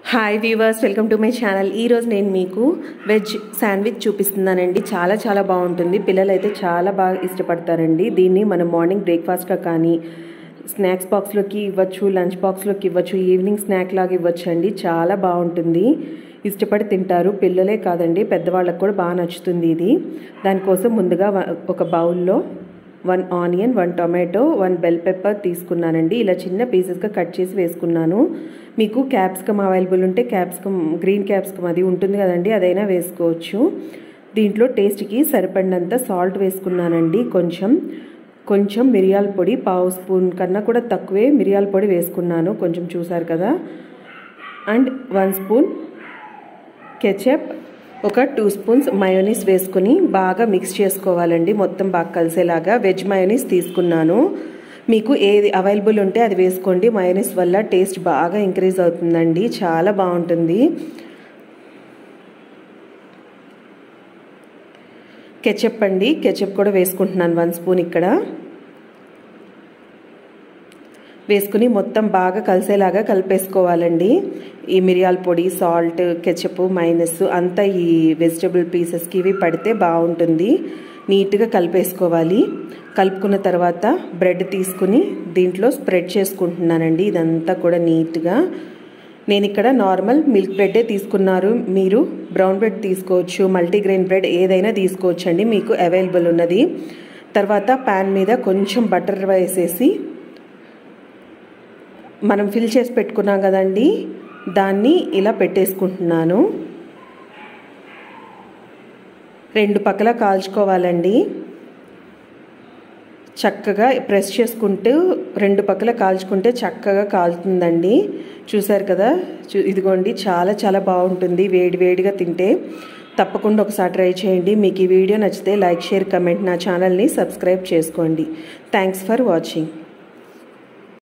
hi viewers welcome to my channel ఈరోజు నేను మీకు వెజ్ శాండ్విచ్ చూపిస్తున్నానండి చాలా చాలా బాగుంటుంది పిల్లలు అయితే చాలా బాగా ఇష్టపడతారండి దీన్ని మనం మార్నింగ్ బ్రేక్ఫాస్ట్గా కానీ స్నాక్స్ బాక్స్లోకి ఇవ్వచ్చు లంచ్ బాక్స్లోకి ఇవ్వచ్చు ఈవినింగ్ స్నాక్ లాగా ఇవ్వచ్చు అండి చాలా బాగుంటుంది ఇష్టపడి తింటారు పిల్లలే కాదండి పెద్దవాళ్ళకు కూడా బాగా నచ్చుతుంది ఇది దానికోసం ముందుగా ఒక బౌల్లో one onion one tomato one bell pepper తీసుకున్నానండి ఇలా చిన్న పీసెస్గా కట్ చేసి వేసుకున్నాను మీకు క్యాప్సికమ్ అవైలబుల్ ఉంటే క్యాప్సికమ్ గ్రీన్ క్యాప్సికమ్ అది ఉంటుంది కదండి అదైనా వేసుకోవచ్చు దీంట్లో టేస్ట్కి సరిపడినంత సాల్ట్ వేసుకున్నానండి కొంచెం కొంచెం మిరియాల పొడి పావు స్పూన్ కన్నా కూడా తక్కువే మిరియాల పొడి వేసుకున్నాను కొంచెం చూసారు కదా అండ్ వన్ స్పూన్ కెచప్ ఒక టూ స్పూన్స్ మయోనీస్ వేసుకుని బాగా మిక్స్ చేసుకోవాలండి మొత్తం బాగా కలిసేలాగా వెజ్ మయోనీస్ తీసుకున్నాను మీకు ఏది అవైలబుల్ ఉంటే అది వేసుకోండి మయోనీస్ వల్ల టేస్ట్ బాగా ఇంక్రీజ్ అవుతుందండి చాలా బాగుంటుంది కెచప్ అండి కెచప్ కూడా వేసుకుంటున్నాను వన్ స్పూన్ ఇక్కడ వేసుకుని మొత్తం బాగా కలిసేలాగా కలిపేసుకోవాలండి ఈ మిరియాల పొడి సాల్ట్ కెచప్ మైనస్ అంతా ఈ వెజిటబుల్ పీసెస్కి ఇవి పడితే బాగుంటుంది నీట్గా కలిపేసుకోవాలి కలుపుకున్న తర్వాత బ్రెడ్ తీసుకుని దీంట్లో స్ప్రెడ్ చేసుకుంటున్నానండి ఇదంతా కూడా నీట్గా నేను ఇక్కడ నార్మల్ మిల్క్ బ్రెడ్డే తీసుకున్నారు మీరు బ్రౌన్ బ్రెడ్ తీసుకోవచ్చు మల్టీగ్రెయిన్ బ్రెడ్ ఏదైనా తీసుకోవచ్చు అండి మీకు అవైలబుల్ ఉన్నది తర్వాత ప్యాన్ మీద కొంచెం బటర్ వేసేసి మనం ఫిల్ చేసి పెట్టుకున్నాం కదండి దాన్ని ఇలా పెట్టేసుకుంటున్నాను రెండు పక్కల కాల్చుకోవాలండి చక్కగా ప్రెస్ చేసుకుంటూ రెండు పక్కల కాల్చుకుంటే చక్కగా కాలుతుందండి చూసారు కదా చూ ఇదిగోండి చాలా చాలా బాగుంటుంది వేడి వేడిగా తింటే తప్పకుండా ఒకసారి ట్రై చేయండి మీకు ఈ వీడియో నచ్చితే లైక్ షేర్ కమెంట్ నా ఛానల్ని సబ్స్క్రైబ్ చేసుకోండి థ్యాంక్స్ ఫర్ వాచింగ్